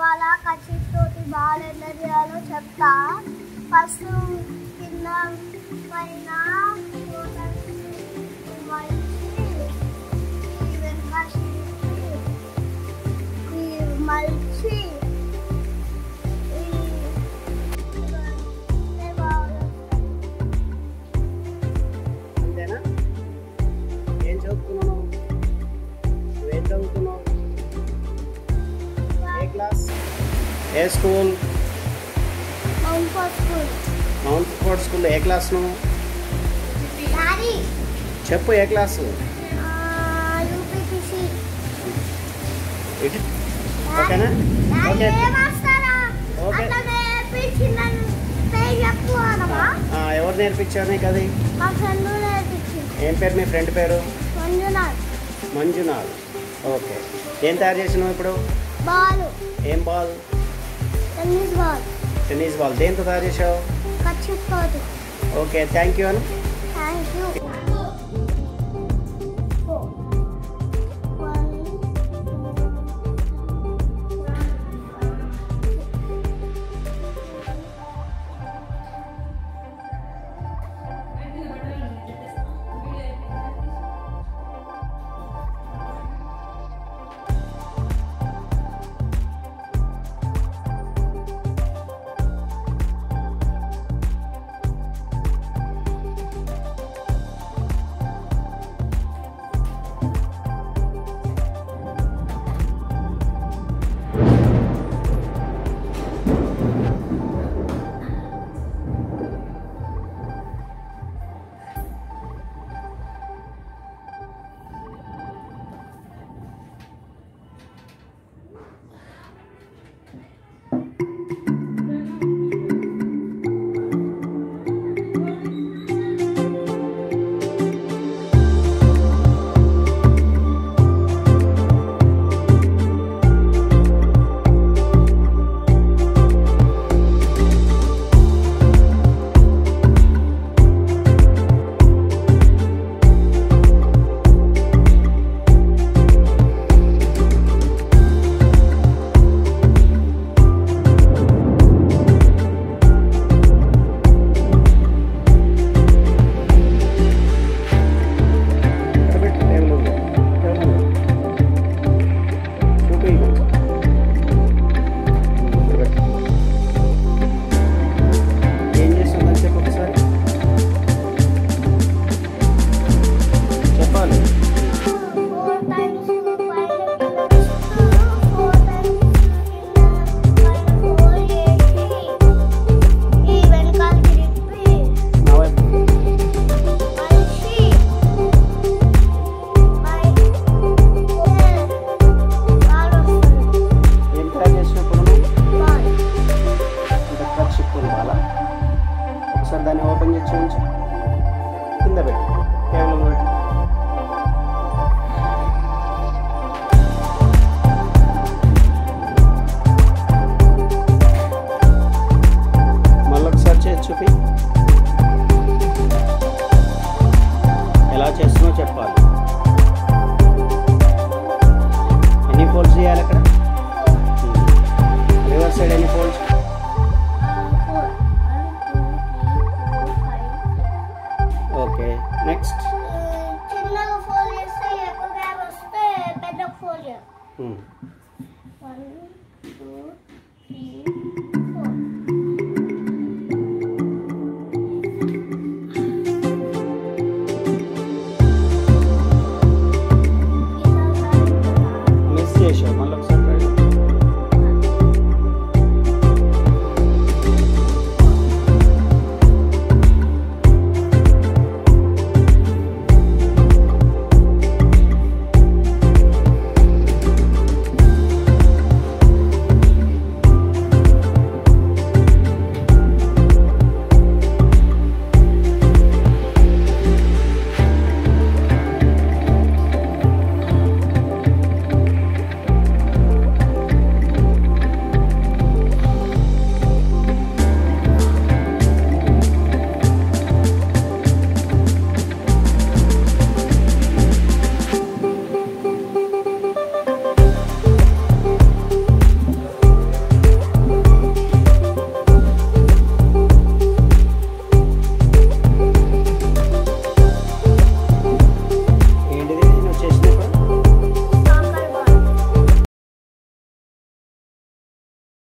ఇవాళ కచ్చితోటి బాల్ ఎట్లా చేయాలో చెప్తా ఫస్ట్ కింద పైన మలిచి ఈ వెనక షీట్కి ఈ మలిచి ఈ ఇవన్నీ బాగా అంతేనా ఏం చదువుతున్నావు నువ్వేం చదువుతున్నావు ఏ క్లాస్ ఏ school Mount school Mount Fort స్కూల్లో ఏ క్లాస్ నువ్వు డాడీ చెప్పు ఏ క్లాసు యూపీటీసీ ఇటు ఓకేనా ఓకే ఏమొస్తారా ఓకే. అట్లా నేర్పించిందని పేరు చెప్పు అనమా ఆ, ఎవరు నేర్పించారు నీకు అది మా ఫ్రెండ్ నేర్పించింది ఏం పేరు మీ ఫ్రెండ్ పేరు మంజునాథ్ మంజునాథ్ ఓకే ఏం తయారు చేసినావు ఇప్పుడు బాల్ ఏం ball tennis ball tennis ball దేంతో తయారు చేసావు ఖచ్చితంగా okay thank you Anu thank you